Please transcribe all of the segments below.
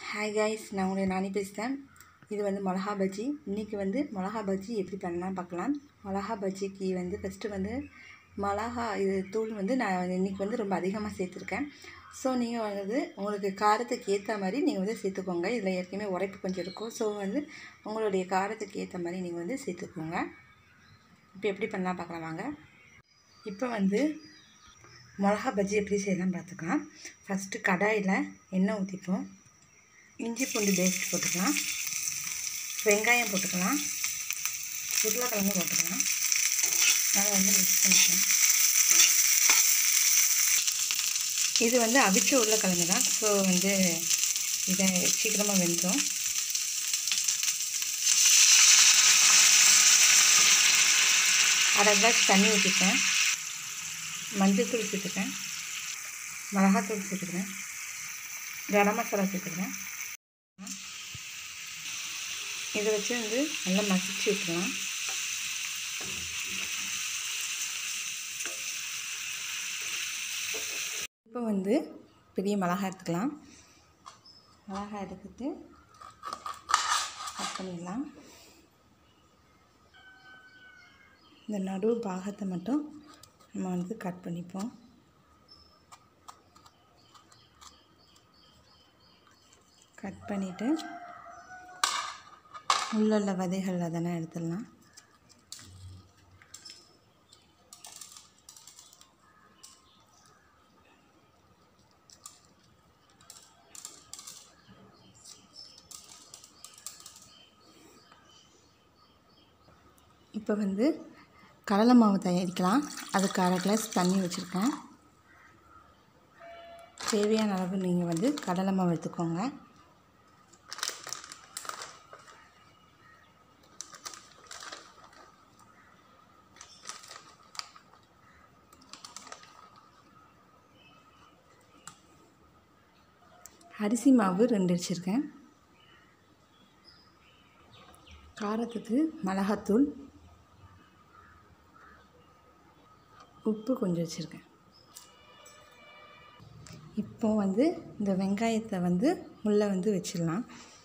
hi guys நான் உங்களுடைய நானி பேசுகிறேன் இது வந்து மிளகா பஜ்ஜி இன்றைக்கி வந்து மிளகா பஜ்ஜி எப்படி பண்ணலாம் பார்க்கலாம் மிளகா பஜ்ஜிக்கு வந்து ஃபஸ்ட்டு வந்து மிளகா இது தூள் வந்து நான் இன்றைக்கி வந்து ரொம்ப அதிகமாக சேர்த்துருக்கேன் ஸோ நீங்கள் வந்து உங்களுக்கு காரத்துக்கு ஏற்ற மாதிரி நீங்கள் வந்து சேர்த்துக்கோங்க இதில் ஏற்கனவே உரைப்பு கொஞ்சம் இருக்கும் ஸோ வந்து உங்களுடைய காரத்துக்கு ஏற்ற மாதிரி நீங்கள் வந்து சேர்த்துக்கோங்க இப்போ எப்படி பண்ணலாம் பார்க்கலாம் வாங்க இப்போ வந்து மிளகா பஜ்ஜி எப்படி செய்யலாம் பார்த்துக்கலாம் ஃபஸ்ட்டு கடாயில் எண்ணெய் ஊற்றிப்போம் இஞ்சி பூண்டு பேஸ்ட் போட்டுக்கலாம் வெங்காயம் போட்டுக்கலாம் உருளைக்கிழங்கு போட்டுக்கலாம் அதை வந்து மிக்ஸ் பண்ணிக்கலாம் இது வந்து அவிச்ச உருளைக்கிழங்கு தான் ஸோ வந்து இதை சீக்கிரமாக வெந்துடும் அரை கிளாஸ் தண்ணி ஊற்றிப்பேன் மஞ்சள் தூள் சேர்த்துக்கிறேன் மிளகாத்தூள் சேர்த்துக்கிறேன் கரம் மசாலா சேர்த்துக்கிறேன் இதை வச்சு வந்து நல்லா மசிச்சு விட்டுலாம் இப்போ வந்து பெரிய மிளகாய் எடுத்துக்கலாம் மிளகாய் எடுத்துட்டு கட் பண்ணிடலாம் இந்த நடு பாகத்தை மட்டும் நம்ம வந்து கட் பண்ணிப்போம் கட் பண்ணிவிட்டு உள்ள விதைகள் அதெல்லாம் எடுத்துடலாம் இப்போ வந்து கடலை மாவு தயாரிக்கலாம் அதுக்கு அரை கிளாஸ் தண்ணி வச்சுருக்கேன் தேவையான அளவு நீங்கள் வந்து கடலை மாவு எடுத்துக்கோங்க அரிசி மாவு ரெண்டு வச்சுருக்கேன் காரத்துக்கு மிளகாத்தூள் உப்பு கொஞ்சம் வச்சுருக்கேன் இப்போ வந்து இந்த வெங்காயத்தை வந்து உள்ளே வந்து வச்சிடலாம்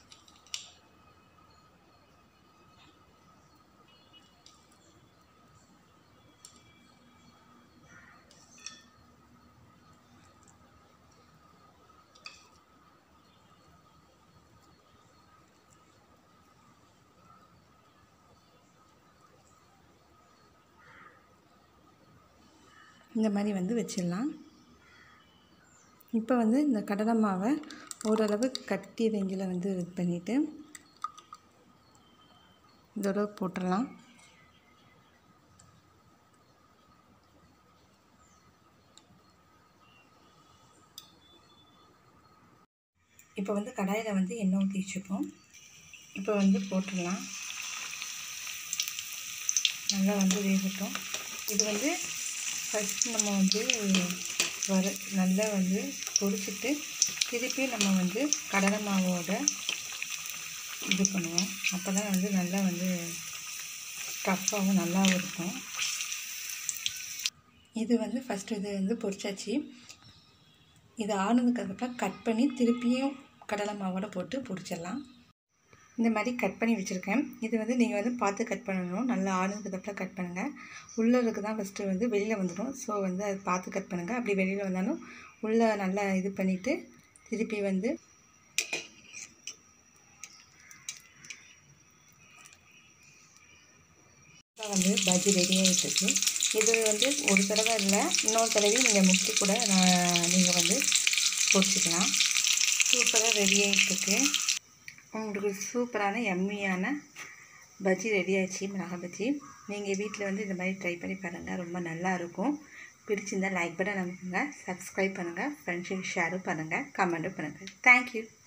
இந்த மாதிரி வந்து வச்சிடலாம் இப்போ வந்து இந்த கடலை மாவை ஓரளவு கட்டி ரேஞ்சில் வந்து இது பண்ணிவிட்டு இதோட போட்டுடலாம் இப்போ வந்து கடாயில் வந்து எண்ணெய் ஊற்றி வச்சுப்போம் இப்போ வந்து போட்டுடலாம் நல்லா வந்து வேகட்டும் இது வந்து ஃபஸ்ட் நம்ம வந்து வர நல்லா வந்து பொரிச்சிட்டு திருப்பி நம்ம வந்து கடலை மாவோட இது பண்ணுவோம் அப்போ தான் வந்து நல்லா வந்து டஃப்பாகவும் நல்லாவும் இருக்கும் இது வந்து ஃபஸ்ட்டு இது வந்து பொரிச்சாச்சு இது ஆனதுக்கப்புறம் கட் பண்ணி திருப்பியும் கடலை மாவோட போட்டு பொரிச்சிடலாம் இந்த மாதிரி கட் பண்ணி வச்சுருக்கேன் இது வந்து நீங்கள் வந்து பார்த்து கட் பண்ணணும் நல்லா ஆனதுக்கப்புறம் கட் பண்ணுங்கள் உள்ளே இருக்கு தான் ஃபஸ்ட்டு வந்து வெளியில் வந்துடும் ஸோ வந்து அதை பார்த்து கட் பண்ணுங்கள் அப்படி வெளியில் வந்தாலும் உள்ளே நல்லா இது பண்ணிவிட்டு திருப்பி வந்து வந்து பஜ்ஜி ரெடி ஆகிட்டுருக்கு இது வந்து ஒரு தடவை இல்லை இன்னொரு தடவையும் நீங்கள் முக்கி கூட நான் நீங்கள் வந்து பொரிச்சிக்கலாம் சூப்பராக ரெடி ஆகிட்டுருக்கு உங்களுக்கு சூப்பரான எம்மியான பஜ்ஜி ரெடி ஆச்சு மிளகா பஜ்ஜி நீங்கள் வீட்டில் வந்து இந்த மாதிரி ட்ரை பண்ணி பாருங்கள் ரொம்ப நல்லா இருக்கும் பிடிச்சிருந்தால் லைக் பட்டன் அனுப்புங்க சப்ஸ்கிரைப் பண்ணுங்கள் ஃப்ரெண்ட்ஸுக்கு ஷேரும் பண்ணுங்கள் கமெண்ட்டும் பண்ணுங்கள் தேங்க்யூ